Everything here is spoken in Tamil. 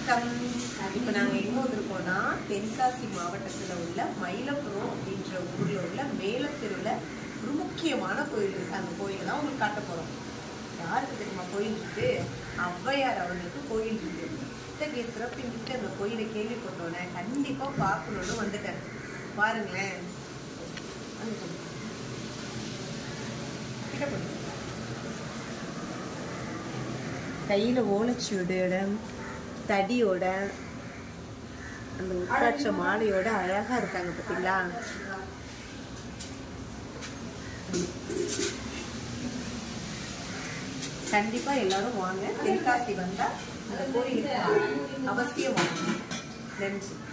வணக்கம் இப்போ நாங்கள் எங்கே வந்திருக்கோம்னா தென்காசி மாவட்டத்தில் உள்ள மயிலப்புரம் அப்படின்ற ஊரில் உள்ள மேலத்தெருவில் ஒரு முக்கியமான கோயில் இருக்கு அந்த கோயிலை தான் உங்களுக்கு காட்ட போகிறோம் யாருக்கு தெரியுமா கோயில் இருக்கு ஔவையார் அவர்களுக்கு கோயில் இருக்கு இத்தகைய சிறப்பின்ட்டு அந்த கோயிலை கேள்விப்பட்டோன்னே கண்டிப்பாக பார்க்கணுன்னு வந்துட்டேன் பாருங்களேன் வந்துட்டேன். கிட்ட போங்க. கையில் ஓலைச்சுவடியோட தடியோட அந்த உத்தாட்ச மாலையோட அழகா இருக்காங்க பார்த்தீங்களா கண்டிப்பா எல்லாரும் வாங்க தென்காசி வந்தா அந்த கோயிலுக்கு அவசியம் வாங்க நன்றி